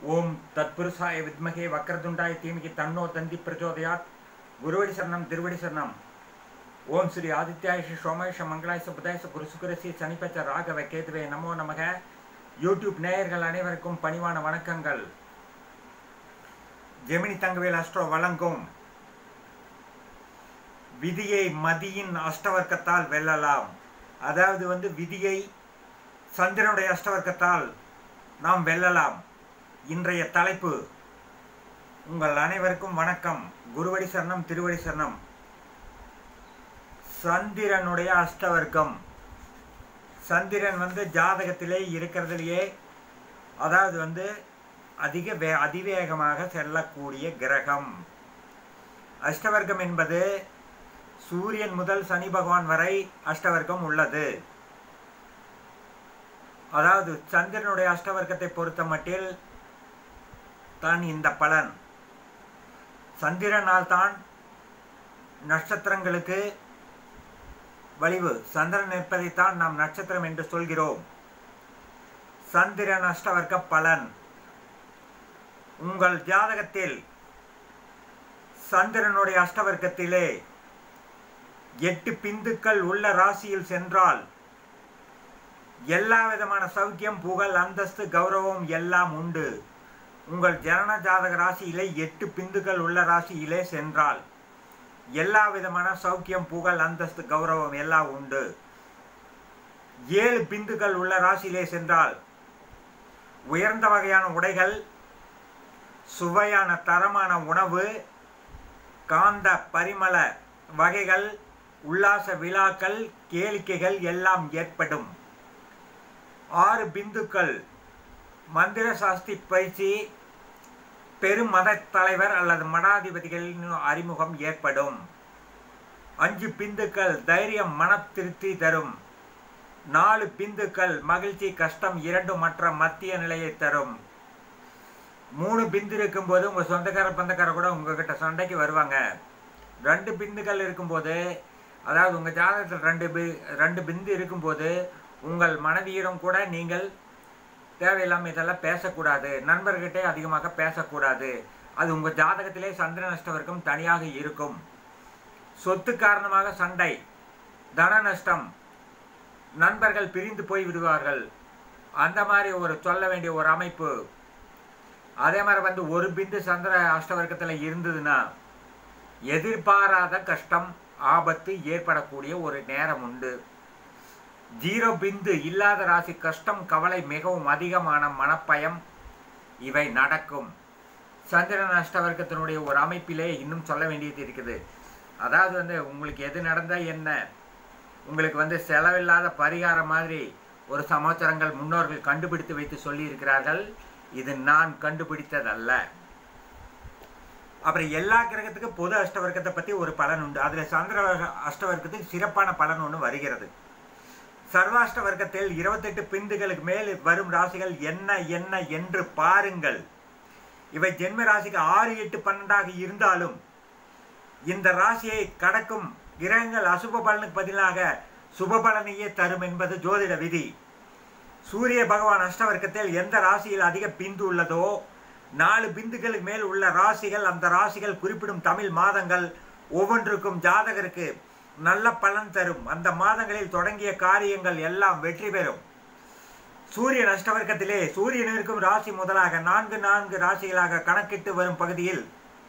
ஓம் தத்புருஷாய வித்மகே வக்ரதுண்டாய தீமிகி தன்னோ தந்தி பிரச்சோதயாத் குருவடி சரணம் திருவடி சரணம் ஓம் ஸ்ரீ ஆதித்யாய ஸ்ரீ சோமேஷ மங்களாயச புதாயச குருசுகுரசி சனிப்பச்ச ராகவ கேதுவே நமோ நமக யூடியூப் நேயர்கள் அனைவருக்கும் பணிவான வணக்கங்கள் ஜெமினி தங்கவேல் அஸ்ட்ரோ வழங்கும் விதியை மதியின் அஷ்டவர்க்கத்தால் வெல்லலாம் அதாவது வந்து விதியை சந்திரனுடைய அஷ்டவர்க்கத்தால் நாம் வெல்லலாம் இன்றைய தலைப்பு உங்கள் அனைவருக்கும் வணக்கம் குருவடி சரணம் திருவடி சரணம் சந்திரனுடைய அஷ்டவர்க்கம் சந்திரன் வந்து ஜாதகத்திலே இருக்கிறதுலையே அதாவது வந்து அதிக வே அதிவேகமாக செல்லக்கூடிய கிரகம் அஷ்டவர்க்கம் என்பது சூரியன் முதல் சனி பகவான் வரை அஷ்டவர்க்கம் உள்ளது அதாவது சந்திரனுடைய அஷ்டவர்க்கத்தை பொறுத்த மட்டில் தான் இந்த பலன் சந்திரனால் தான் நட்சத்திரங்களுக்கு வலிவு சந்திரன் நிற்பதைத்தான் நாம் நட்சத்திரம் என்று சொல்கிறோம் சந்திரன் அஷ்டவர்க்க பலன் உங்கள் ஜாதகத்தில் சந்திரனுடைய அஷ்டவர்க்கத்திலே எட்டு பிந்துக்கள் உள்ள ராசியில் சென்றால் எல்லா விதமான சௌக்கியம் புகழ் அந்தஸ்து கௌரவம் எல்லாம் உண்டு உங்கள் ஜனன ஜாதக ராசியிலே எட்டு பிந்துக்கள் உள்ள ராசியிலே சென்றால் எல்லா விதமான சௌக்கியம் புகழ் அந்தஸ்து கௌரவம் எல்லாம் உண்டு ஏழு பிந்துக்கள் உள்ள ராசியிலே சென்றால் உயர்ந்த வகையான உடைகள் சுவையான தரமான உணவு காந்த பரிமள வகைகள் உல்லாச விழாக்கள் கேளிக்கைகள் எல்லாம் ஏற்படும் ஆறு பிந்துக்கள் மந்திர சாஸ்தி பயிற்சி பெரும் மத தலைவர் அல்லது மடாதிபதிகளின் அறிமுகம் ஏற்படும் அஞ்சு பிந்துக்கள் தைரியம் மன திருப்தி தரும் நாலு பிந்துக்கள் மகிழ்ச்சி கஷ்டம் இரண்டும் மற்ற மத்திய நிலையை தரும் மூணு பிந்து இருக்கும்போது உங்கள் சொந்தக்கார பந்தக்கார கூட உங்ககிட்ட சண்டைக்கு வருவாங்க ரெண்டு பிந்துக்கள் இருக்கும்போது அதாவது உங்கள் ஜாதகத்தில் ரெண்டு பி ரெண்டு பிந்து இருக்கும்போது உங்கள் மனைவியிடம் கூட நீங்கள் தேவையில்லாமல் இதெல்லாம் பேசக்கூடாது நண்பர்கிட்டே அதிகமாக பேசக்கூடாது அது உங்கள் ஜாதகத்திலே சந்திர நஷ்டவர்க்கம் தனியாக இருக்கும் சொத்து காரணமாக சண்டை தன நஷ்டம் நண்பர்கள் பிரிந்து போய் விடுவார்கள் அந்த மாதிரி ஒரு சொல்ல வேண்டிய ஒரு அமைப்பு அதே மாதிரி வந்து ஒரு பிந்து சந்திர அஷ்டவர்க்கத்தில் இருந்ததுன்னா எதிர்பாராத கஷ்டம் ஆபத்து ஏற்படக்கூடிய ஒரு நேரம் உண்டு ஜீரோ பிந்து இல்லாத ராசி கஷ்டம் கவலை மிகவும் அதிகமான மனப்பயம் இவை நடக்கும் சந்திரன் அஷ்டவர்க்கத்தினுடைய ஒரு அமைப்பிலே இன்னும் சொல்ல வேண்டியது இருக்குது அதாவது வந்து உங்களுக்கு எது நடந்தால் என்ன உங்களுக்கு வந்து செலவில்லாத பரிகாரம் மாதிரி ஒரு சமாச்சாரங்கள் முன்னோர்கள் கண்டுபிடித்து வைத்து சொல்லியிருக்கிறார்கள் இது நான் கண்டுபிடித்ததல்ல அப்புறம் எல்லா கிரகத்துக்கும் பொது அஷ்டவர்க்கத்தை பற்றி ஒரு பலன் உண்டு அதில் சந்திர அஷ்டவர்க்கத்துக்கு சிறப்பான பலன் ஒன்று வருகிறது சர்வாஷ்ட வர்க்கத்தில் இருபத்தெட்டு பிந்துகளுக்கு மேல் வரும் ராசிகள் என்ன என்ன என்று பாருங்கள் இவை ஜென்ம ராசிக்கு ஆறு எட்டு பன்னெண்டாக இருந்தாலும் இந்த ராசியை கடக்கும் கிரகங்கள் அசுப பலனுக்கு பதிலாக சுப பலனையே தரும் என்பது ஜோதிட விதி சூரிய பகவான் அஷ்டவர்க்கத்தில் எந்த ராசியில் அதிக பிந்து உள்ளதோ நாலு பிந்துகளுக்கு மேல் உள்ள ராசிகள் அந்த ராசிகள் குறிப்பிடும் தமிழ் மாதங்கள் ஒவ்வொன்றுக்கும் ஜாதகருக்கு நல்ல பலன் தரும் அந்த மாதங்களில் தொடங்கிய காரியங்கள் எல்லாம் வெற்றி பெறும் சூரியன் அஷ்டவர்க்கத்திலே சூரியன் இருக்கும் ராசி முதலாக நான்கு நான்கு ராசிகளாக கணக்கிட்டு வரும் பகுதியில்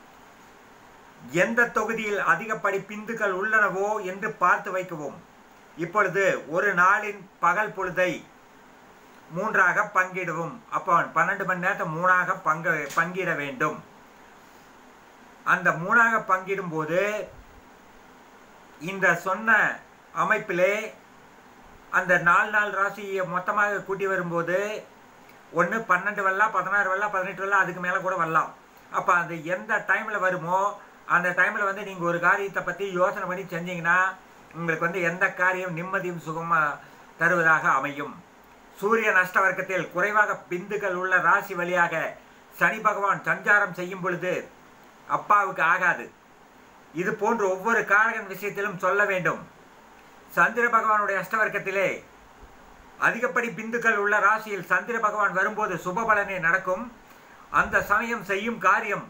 எந்த தொகுதியில் அதிகப்படி பிந்துக்கள் உள்ளனவோ என்று பார்த்து வைக்கவும் இப்பொழுது ஒரு நாளின் பகல் பொழுதை மூன்றாக பங்கிடுவோம் அப்போ பன்னெண்டு மணி நேரத்தை மூணாக பங்க பங்கிட வேண்டும் அந்த மூணாக பங்கிடும் போது இந்த சொன்ன அமைப்பிலே அந்த நாலு நாள் ராசியை மொத்தமாக கூட்டி வரும்போது ஒன்று பன்னெண்டு வரலாம் பதினாறு வரலாம் பதினெட்டு வரலாம் அதுக்கு மேலே கூட வரலாம் அப்போ அது எந்த டைமில் வருமோ அந்த டைமில் வந்து நீங்கள் ஒரு காரியத்தை பற்றி யோசனை பண்ணி செஞ்சீங்கன்னா உங்களுக்கு வந்து எந்த காரியம் நிம்மதியும் சுகமாக தருவதாக அமையும் சூரியன் அஷ்டவர்க்கத்தில் குறைவாக பிந்துக்கள் உள்ள ராசி வழியாக சனி பகவான் சஞ்சாரம் செய்யும் பொழுது அப்பாவுக்கு ஆகாது இது போன்ற ஒவ்வொரு காரகன் விஷயத்திலும் சொல்ல வேண்டும் சந்திர பகவானுடைய அஷ்டவர்க்கத்திலே அதிகப்படி பிந்துக்கள் உள்ள ராசியில் சந்திர பகவான் வரும்போது சுபபலனே நடக்கும் அந்த சமயம் செய்யும் காரியம்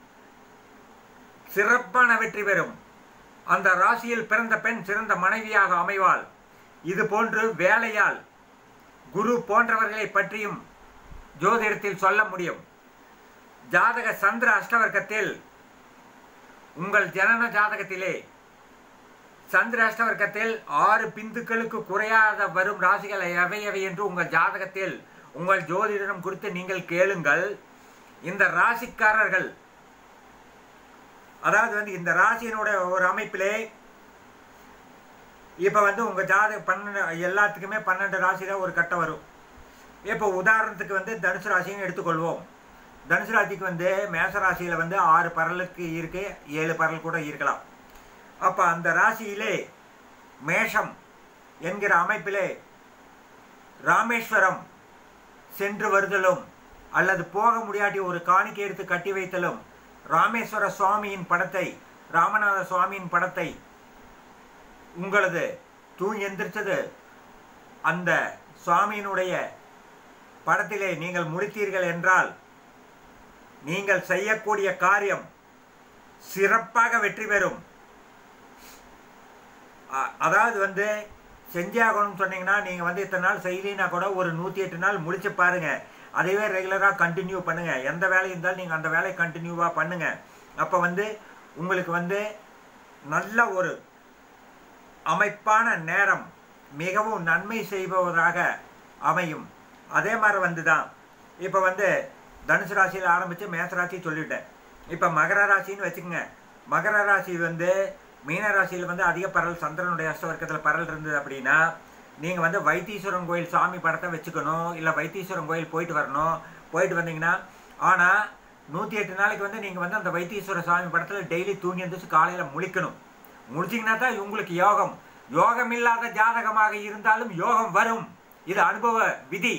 சிறப்பான வெற்றி பெறும் அந்த ராசியில் பிறந்த பெண் சிறந்த மனைவியாக அமைவாள் இது போன்று வேலையால் குரு போன்றவர்களை பற்றியும் ஜோதிடத்தில் சொல்ல முடியும் ஜாதக சந்திர அஷ்டவர்க்கத்தில் உங்கள் ஜனன ஜாதகத்திலே சந்திர அஷ்டவர்க்கத்தில் ஆறு பிந்துக்களுக்கு குறையாத வரும் ராசிகள் எவை எவை என்று உங்கள் ஜாதகத்தில் உங்கள் ஜோதிடம் குறித்து நீங்கள் கேளுங்கள் இந்த ராசிக்காரர்கள் அதாவது வந்து இந்த ராசியினுடைய ஒரு அமைப்பிலே இப்போ வந்து உங்கள் ஜாதக பன்னெண்டு எல்லாத்துக்குமே பன்னெண்டு ராசியில் ஒரு கட்டம் வரும் இப்போ உதாரணத்துக்கு வந்து தனுசு ராசின்னு எடுத்துக்கொள்வோம் தனுசு ராசிக்கு வந்து மேச ராசியில் வந்து ஆறு பரலுக்கு இருக்கு ஏழு பரல் கூட இருக்கலாம் அப்போ அந்த ராசியிலே மேஷம் என்கிற அமைப்பிலே ராமேஸ்வரம் சென்று வருதலும் அல்லது போக முடியாட்டி ஒரு காணிக்கை எடுத்து கட்டி வைத்தலும் ராமேஸ்வர சுவாமியின் படத்தை ராமநாத சுவாமியின் படத்தை உங்களது தூங்கி எந்திரிச்சது அந்த சுவாமியினுடைய படத்திலே நீங்கள் முடித்தீர்கள் என்றால் நீங்கள் செய்யக்கூடிய காரியம் சிறப்பாக வெற்றி பெறும் அ- அதாவது வந்து செஞ்சாகணும்னு சொன்னீங்கன்னா நீங்கள் வந்து இத்தனை நாள் செய்யலினா கூட ஒரு நூற்றி எட்டு நாள் முடிச்சு பாருங்க அதைவே ரெகுலராக கண்டினியூ பண்ணுங்க எந்த வேலை இருந்தாலும் நீங்கள் அந்த வேலையை கண்டினியூவாக பண்ணுங்க அப்போ வந்து உங்களுக்கு வந்து நல்ல ஒரு அமைப்பான நேரம் மிகவும் நன்மை செய்பவராக அமையும் அதே மாதிரி வந்து தான் இப்போ வந்து தனுசு ராசியில் ஆரம்பித்து மேச ராசி சொல்லிட்டேன் இப்போ மகர ராசின்னு வச்சுக்கோங்க மகர ராசி வந்து மீன ராசியில் வந்து அதிக பரல் சந்திரனுடைய அஷ்டவர்க்கத்தில் பரல் இருந்தது அப்படின்னா நீங்கள் வந்து வைத்தீஸ்வரன் கோயில் சாமி படத்தை வச்சுக்கணும் இல்லை வைத்தீஸ்வரன் கோயில் போயிட்டு வரணும் போயிட்டு வந்தீங்கன்னா ஆனால் நூற்றி எட்டு நாளைக்கு வந்து நீங்கள் வந்து அந்த வைத்தீஸ்வர சாமி படத்தில் டெய்லி தூங்கி எழுந்திரிச்சு காலையில் முழிக்கணும் முடிச்சிங்கன்னா தான் உங்களுக்கு யோகம் யோகம் இல்லாத ஜாதகமாக இருந்தாலும் யோகம் வரும் இது அனுபவ விதி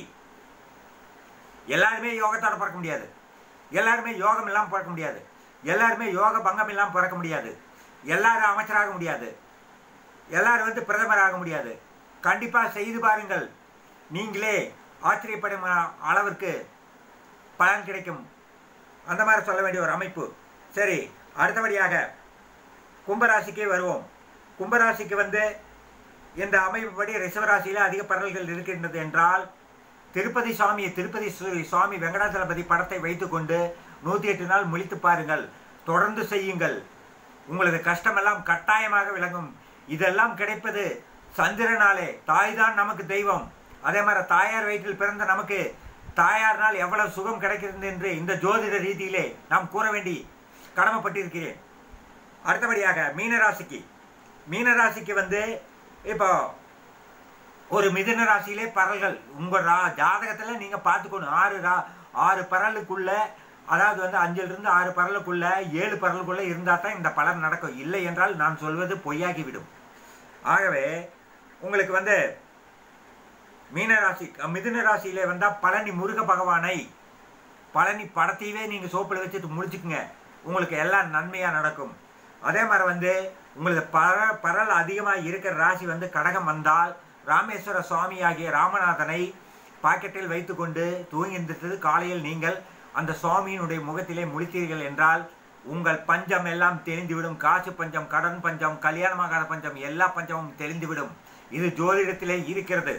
எல்லாருமே யோகத்தோட பிறக்க முடியாது எல்லாருமே யோகம் இல்லாமல் பிறக்க முடியாது எல்லாருமே யோக பங்கம் இல்லாமல் பிறக்க முடியாது எல்லாரும் அமைச்சராக முடியாது எல்லாரும் வந்து பிரதமர் ஆக முடியாது கண்டிப்பாக செய்து பாருங்கள் நீங்களே ஆச்சரியப்படும் அளவிற்கு பலன் கிடைக்கும் அந்த மாதிரி சொல்ல வேண்டிய ஒரு அமைப்பு சரி அடுத்தபடியாக கும்பராசிக்கே வருவோம் கும்பராசிக்கு வந்து இந்த அமைப்புப்படி ரிஷவராசியில் அதிக பரல்கள் இருக்கின்றது என்றால் திருப்பதி சுவாமி திருப்பதி சு- சுவாமி வெங்கடாச்சலபதி படத்தை வைத்துக்கொண்டு நூற்றி எட்டு நாள் முழித்து பாருங்கள் தொடர்ந்து செய்யுங்கள் உங்களது கஷ்டமெல்லாம் கட்டாயமாக விளங்கும் இதெல்லாம் கிடைப்பது சந்திரனாலே தாய் தான் நமக்கு தெய்வம் அதே மாதிரி தாயார் வயிற்றில் பிறந்த நமக்கு தாயார்னால் எவ்வளவு சுகம் கிடைக்கிறது என்று இந்த ஜோதிட ரீதியிலே நாம் கூற வேண்டி கடமைப்பட்டிருக்கிறேன் அடுத்தபடியாக மீனராசிக்கு மீனராசிக்கு வந்து இப்போ ஒரு மிதுன ராசியிலே பரல்கள் உங்கள் ரா ஜாதகத்தில் நீங்கள் பார்த்துக்கணும் ஆறு ரா ஆறு பரலுக்குள்ள அதாவது வந்து அஞ்சிலிருந்து ஆறு பரலுக்குள்ள ஏழு பரலுக்குள்ள இருந்தால் தான் இந்த பலன் நடக்கும் இல்லை என்றால் நான் சொல்வது பொய்யாகிவிடும் ஆகவே உங்களுக்கு வந்து மீனராசி மிதுன ராசியிலே வந்தால் பழனி முருக பகவானை பழனி படத்தையவே நீங்கள் சோப்பில் வச்சுட்டு முடிச்சுக்குங்க உங்களுக்கு எல்லாம் நன்மையாக நடக்கும் அதே மாதிரி வந்து உங்களுக்கு பர பரல் அதிகமாக இருக்கிற ராசி வந்து கடகம் வந்தால் ராமேஸ்வர சுவாமி ஆகிய ராமநாதனை பாக்கெட்டில் வைத்துக்கொண்டு தூங்கி எந்திரித்தது காலையில் நீங்கள் அந்த சுவாமியினுடைய முகத்திலே முழித்தீர்கள் என்றால் உங்கள் பஞ்சம் எல்லாம் தெளிந்துவிடும் காசு பஞ்சம் கடன் பஞ்சம் கல்யாணமாகாத பஞ்சம் எல்லா பஞ்சமும் தெளிந்துவிடும் இது ஜோதிடத்திலே இருக்கிறது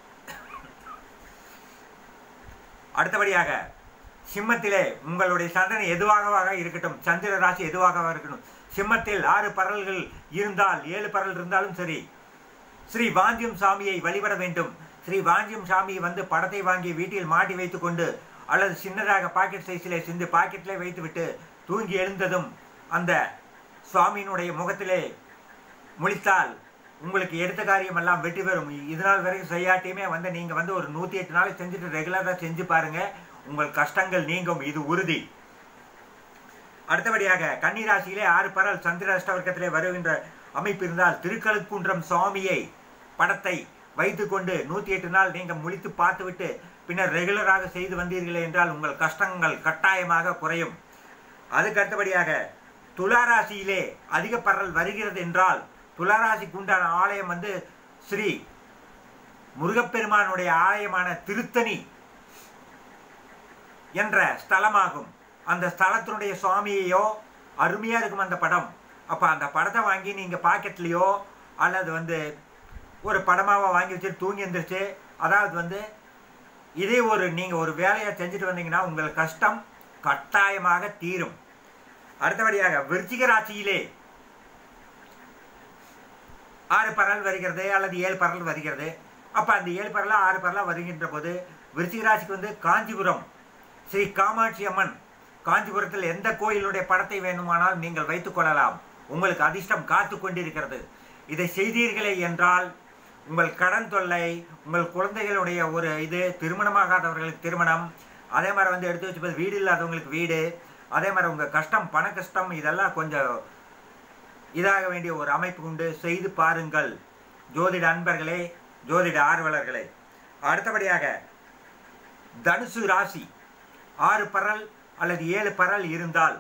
அடுத்தபடியாக சிம்மத்திலே உங்களுடைய சந்தனை எதுவாகவாக இருக்கட்டும் சந்திர ராசி எதுவாக இருக்கட்டும் சிம்மத்தில் ஆறு பரல்கள் இருந்தால் ஏழு பரல் இருந்தாலும் சரி ஸ்ரீ வாஞ்சியம் சாமியை வழிபட வேண்டும் ஸ்ரீ வாஞ்சியம் சாமியை வந்து படத்தை வாங்கி வீட்டில் மாட்டி வைத்துக்கொண்டு அல்லது சின்னதாக பாக்கெட் சைஸிலே சிந்து பாக்கெட்டிலே வைத்துவிட்டு தூங்கி எழுந்ததும் அந்த சுவாமியினுடைய முகத்திலே முழித்தால் உங்களுக்கு எடுத்த காரியம் எல்லாம் வெற்றி பெறும் இதனால் வரைக்கும் செய்யாட்டியுமே வந்து நீங்கள் வந்து ஒரு நூற்றி எட்டு நாளைக்கு செஞ்சுட்டு ரெகுலராக செஞ்சு பாருங்க உங்கள் கஷ்டங்கள் நீங்கும் இது உறுதி அடுத்தபடியாக கன்னிராசியிலே ஆறு பரல் சந்திர அஷ்டவர்க்கத்திலே வருகின்ற அமைப்பு இருந்தால் திருக்கழுக்குன்றம் சுவாமியை படத்தை வைத்துக்கொண்டு நூற்றி எட்டு நாள் நீங்கள் முழித்து பார்த்துவிட்டு பின்னர் ரெகுலராக செய்து வந்தீர்களே என்றால் உங்கள் கஷ்டங்கள் கட்டாயமாக குறையும் அதுக்கு அடுத்தபடியாக துளாராசியிலே அதிக பரல் வருகிறது என்றால் துளாராசிக்கு உண்டான ஆலயம் வந்து ஸ்ரீ முருகப்பெருமானுடைய ஆலயமான திருத்தணி என்ற ஸ்தலமாகும் அந்த ஸ்தலத்தினுடைய சுவாமியையோ அருமையாக இருக்கும் அந்த படம் அப்போ அந்த படத்தை வாங்கி நீங்கள் பாக்கெட்லேயோ அல்லது வந்து ஒரு படமாவோ வாங்கி வச்சுட்டு தூங்கி எழுந்திரிச்சு அதாவது வந்து இதே ஒரு நீங்கள் ஒரு வேலையை செஞ்சுட்டு வந்தீங்கன்னா உங்கள் கஷ்டம் கட்டாயமாக தீரும் அடுத்தபடியாக விருச்சிக ராசியிலே ஆறு பரல் வருகிறது அல்லது ஏழு பரல் வருகிறது அப்போ அந்த ஏழு பரலா ஆறு பரலா வருகின்ற போது விருச்சிக ராசிக்கு வந்து காஞ்சிபுரம் ஸ்ரீ காமாட்சி அம்மன் காஞ்சிபுரத்தில் எந்த கோயிலுடைய படத்தை வேண்டுமானால் நீங்கள் வைத்துக் கொள்ளலாம் உங்களுக்கு அதிர்ஷ்டம் காத்து கொண்டிருக்கிறது இதை செய்தீர்களே என்றால் உங்கள் கடன் தொல்லை உங்கள் குழந்தைகளுடைய ஒரு இது திருமணமாகாதவர்களுக்கு திருமணம் அதே மாதிரி வந்து எடுத்து வச்சுப்பது வீடு இல்லாதவங்களுக்கு வீடு அதே மாதிரி உங்கள் கஷ்டம் பண கஷ்டம் இதெல்லாம் கொஞ்சம் இதாக வேண்டிய ஒரு அமைப்பு உண்டு செய்து பாருங்கள் ஜோதிட அன்பர்களே ஜோதிட ஆர்வலர்களே அடுத்தபடியாக தனுசு ராசி ஆறு பரல் அல்லது ஏழு பரல் இருந்தால்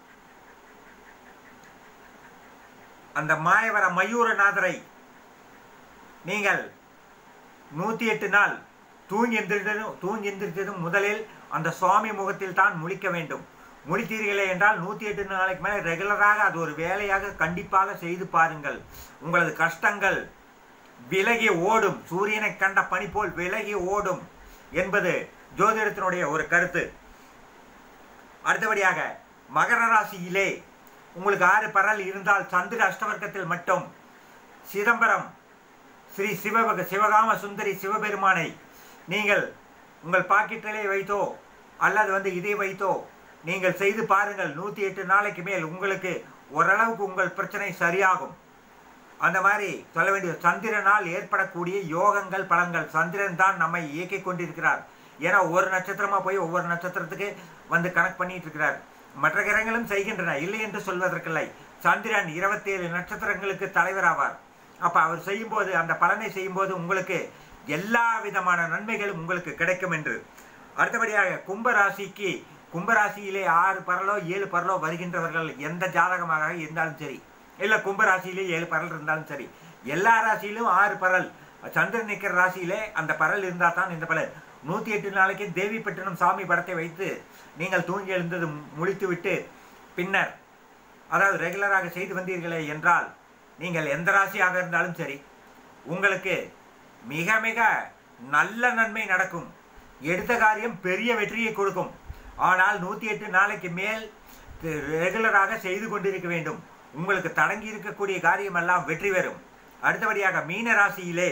அந்த மாயவர மயூரநாதரை நீங்கள் நூற்றி எட்டு நாள் தூங்கி எந்திரித்ததும் தூங்கி எந்திரித்ததும் முதலில் அந்த சுவாமி முகத்தில் தான் முழிக்க வேண்டும் முழித்தீர்களே என்றால் நூற்றி எட்டு நாளைக்கு மேலே ரெகுலராக அது ஒரு வேலையாக கண்டிப்பாக செய்து பாருங்கள் உங்களது கஷ்டங்கள் விலகி ஓடும் சூரியனை கண்ட பனி போல் விலகி ஓடும் என்பது ஜோதிடத்தினுடைய ஒரு கருத்து அடுத்தபடியாக மகர ராசியிலே உங்களுக்கு ஆறு பரல் இருந்தால் சந்திர அஷ்டவர்க்கத்தில் மட்டும் சிதம்பரம் ஸ்ரீ சிவபக சிவகாம சுந்தரி சிவபெருமானை நீங்கள் உங்கள் பாக்கெட்டிலே வைத்தோ அல்லது வந்து இதை வைத்தோ நீங்கள் செய்து பாருங்கள் நூற்றி எட்டு நாளைக்கு மேல் உங்களுக்கு ஓரளவுக்கு உங்கள் பிரச்சனை சரியாகும் அந்த மாதிரி சொல்ல வேண்டிய சந்திரனால் ஏற்படக்கூடிய யோகங்கள் பலன்கள் சந்திரன் தான் நம்மை இயக்கிக் கொண்டிருக்கிறார் ஏன்னா ஒவ்வொரு நட்சத்திரமா போய் ஒவ்வொரு நட்சத்திரத்துக்கு வந்து கனெக்ட் பண்ணிட்டு இருக்கிறார் மற்ற கிரகங்களும் செய்கின்றன இல்லை என்று சொல்வதற்கில்லை சந்திரன் இருபத்தேழு நட்சத்திரங்களுக்கு தலைவராவார் அப்ப அவர் செய்யும்போது அந்த பலனை செய்யும்போது உங்களுக்கு எல்லா விதமான நன்மைகளும் உங்களுக்கு கிடைக்கும் என்று அடுத்தபடியாக கும்பராசிக்கு கும்பராசியிலே ஆறு பரலோ ஏழு பரலோ வருகின்றவர்கள் எந்த ஜாதகமாக இருந்தாலும் சரி இல்லை கும்பராசியிலே ஏழு பரல் இருந்தாலும் சரி எல்லா ராசியிலும் ஆறு பரல் சந்திரன் நிற்கிற ராசியிலே அந்த பரல் இருந்தால் தான் இந்த பலன் நூற்றி எட்டு நாளைக்கு தேவிப்பட்டினம் சாமி படத்தை வைத்து நீங்கள் தூங்கி எழுந்தது முழித்து விட்டு பின்னர் அதாவது ரெகுலராக செய்து வந்தீர்களே என்றால் நீங்கள் எந்த ராசியாக இருந்தாலும் சரி உங்களுக்கு மிக மிக நல்ல நன்மை நடக்கும் எடுத்த காரியம் பெரிய வெற்றியை கொடுக்கும் ஆனால் நூற்றி எட்டு நாளைக்கு மேல் ரெகுலராக செய்து கொண்டிருக்க வேண்டும் உங்களுக்கு தடங்கி இருக்கக்கூடிய காரியம் எல்லாம் வெற்றி பெறும் அடுத்தபடியாக மீன ராசியிலே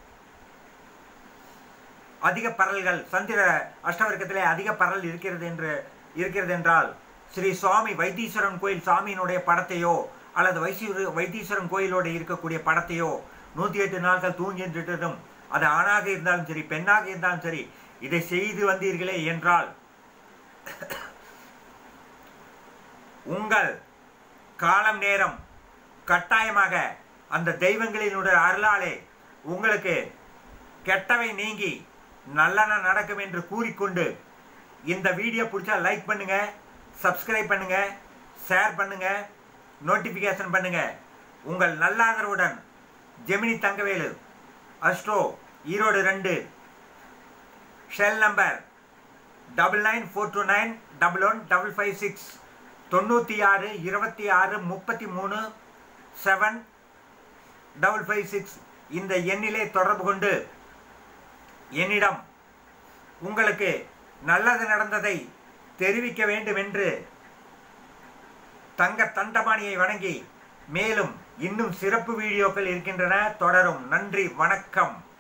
அதிக பரல்கள் சந்திர அஷ்டவர்க்கத்திலே அதிக பரல் இருக்கிறது என்று இருக்கிறது என்றால் ஸ்ரீ சுவாமி வைத்தீஸ்வரன் கோயில் சாமியினுடைய படத்தையோ அல்லது வைசீர வைத்தீஸ்வரன் கோயிலோடு இருக்கக்கூடிய படத்தையோ நூற்றி எட்டு நாட்கள் தூங்கின்றதும் அது ஆணாக இருந்தாலும் சரி பெண்ணாக இருந்தாலும் சரி இதை செய்து வந்தீர்களே என்றால் உங்கள் காலம் நேரம் கட்டாயமாக அந்த தெய்வங்களினுடைய அருளாலே உங்களுக்கு கெட்டவை நீங்கி நல்லன நடக்கும் என்று கூறிக்கொண்டு இந்த வீடியோ பிடிச்சா லைக் பண்ணுங்க சப்ஸ்கிரைப் பண்ணுங்க ஷேர் பண்ணுங்க நோட்டிஃபிகேஷன் பண்ணுங்க உங்கள் நல்லாதரவுடன் ஜெமினி தங்கவேலு அஸ்ட்ரோ ஈரோடு ரெண்டு cell number double nine four two nine double one double five six தொண்ணூற்றி ஆறு இருபத்தி ஆறு முப்பத்தி மூணு செவன் டபுள் ஃபைவ் சிக்ஸ் இந்த எண்ணிலே தொடர்பு கொண்டு என்னிடம் உங்களுக்கு நல்லது நடந்ததை தெரிவிக்க வேண்டும் என்று தங்க தண்டபாணியை வணங்கி மேலும் இன்னும் சிறப்பு வீடியோக்கள் இருக்கின்றன தொடரும் நன்றி வணக்கம்